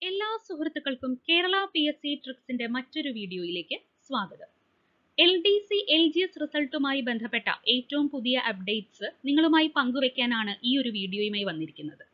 എല്ലാ സുഹൃത്തുക്കൾക്കും Kerala P S C ട്രിക്സിന്റെ മറ്റൊരു വീഡിയോയിലേക്ക് സ്വാഗതം L D C L G S റിസൾട്ടുമായി ബന്ധപ്പെട്ട ഏറ്റവും പുതിയ അപ്ഡേറ്റ്സ് നിങ്ങളുമായി പങ്കുവെക്കാനാണ് ഈ ഒരു വീഡിയോയുമായി വന്നിരിക്കുന്നത്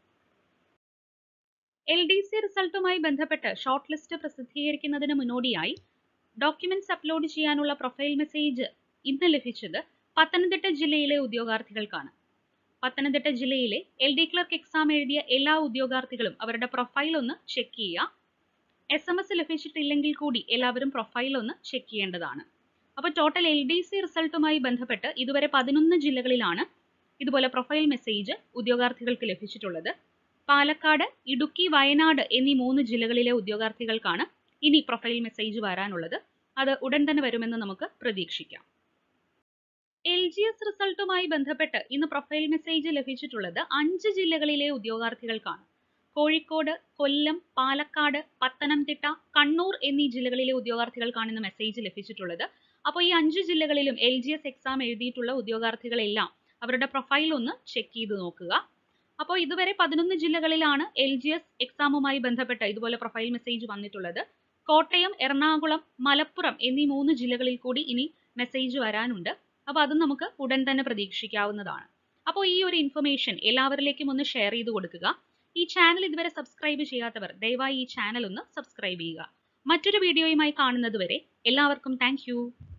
എൽ ഡി സി റിസൾട്ടുമായി ബന്ധപ്പെട്ട് ഷോർട്ട് ലിസ്റ്റ് പ്രസിദ്ധീകരിക്കുന്നതിന് മുന്നോടിയായി ഡോക്യുമെന്റ്സ് അപ്ലോഡ് ചെയ്യാനുള്ള പ്രൊഫൈൽ മെസ്സേജ് ഇന്ന് ലഭിച്ചത് പത്തനംതിട്ട ജില്ലയിലെ ഉദ്യോഗാർത്ഥികൾക്കാണ് പത്തനംതിട്ട ജില്ലയിലെ എൽ ഡി ക്ലർക്ക് എക്സാം എഴുതിയ എല്ലാ ഉദ്യോഗാർത്ഥികളും അവരുടെ പ്രൊഫൈൽ ഒന്ന് ചെക്ക് ചെയ്യുക എസ് എം എസ് ലഭിച്ചിട്ടില്ലെങ്കിൽ കൂടി എല്ലാവരും പ്രൊഫൈൽ ഒന്ന് ചെക്ക് ചെയ്യേണ്ടതാണ് അപ്പോൾ ടോട്ടൽ എൽ ഡി സി റിസൾട്ടുമായി ബന്ധപ്പെട്ട് ഇതുവരെ പതിനൊന്ന് ജില്ലകളിലാണ് ഇതുപോലെ പ്രൊഫൈൽ മെസ്സേജ് ഉദ്യോഗാർത്ഥികൾക്ക് ലഭിച്ചിട്ടുള്ളത് പാലക്കാട് ഇടുക്കി വയനാട് എന്നീ മൂന്ന് ജില്ലകളിലെ ഉദ്യോഗാർത്ഥികൾക്കാണ് ഇനി പ്രൊഫൈൽ മെസ്സേജ് വരാനുള്ളത് അത് ഉടൻ തന്നെ വരുമെന്ന് നമുക്ക് പ്രതീക്ഷിക്കാം എൽ ജി എസ് റിസൾട്ടുമായി ബന്ധപ്പെട്ട് ഇന്ന് പ്രൊഫൈൽ മെസ്സേജ് ലഭിച്ചിട്ടുള്ളത് അഞ്ച് ജില്ലകളിലെ ഉദ്യോഗാർത്ഥികൾക്കാണ് കോഴിക്കോട് കൊല്ലം പാലക്കാട് പത്തനംതിട്ട കണ്ണൂർ എന്നീ ജില്ലകളിലെ ഉദ്യോഗാർത്ഥികൾക്കാണ് ഇന്ന് മെസ്സേജ് ലഭിച്ചിട്ടുള്ളത് അപ്പോൾ ഈ അഞ്ച് ജില്ലകളിലും എൽ ജി എസ് എക്സാം എഴുതിയിട്ടുള്ള ഉദ്യോഗാർത്ഥികളെല്ലാം അവരുടെ പ്രൊഫൈൽ ഒന്ന് ചെക്ക് ചെയ്ത് നോക്കുക അപ്പോൾ ഇതുവരെ പതിനൊന്ന് ജില്ലകളിലാണ് എൽ ജി എസ് എക്സാമുമായി ബന്ധപ്പെട്ട ഇതുപോലെ പ്രൊഫൈൽ മെസ്സേജ് വന്നിട്ടുള്ളത് കോട്ടയം എറണാകുളം മലപ്പുറം എന്നീ മൂന്ന് ജില്ലകളിൽ കൂടി ഇനി മെസ്സേജ് വരാനുണ്ട് അപ്പോൾ അത് നമുക്ക് ഉടൻ തന്നെ പ്രതീക്ഷിക്കാവുന്നതാണ് അപ്പോൾ ഈ ഒരു ഇൻഫർമേഷൻ എല്ലാവരിലേക്കും ഒന്ന് ഷെയർ ചെയ്ത് കൊടുക്കുക ഈ ചാനൽ ഇതുവരെ സബ്സ്ക്രൈബ് ചെയ്യാത്തവർ ദയവായി ഈ ചാനൽ ഒന്ന് സബ്സ്ക്രൈബ് ചെയ്യുക മറ്റൊരു വീഡിയോയുമായി കാണുന്നത് വരെ എല്ലാവർക്കും താങ്ക്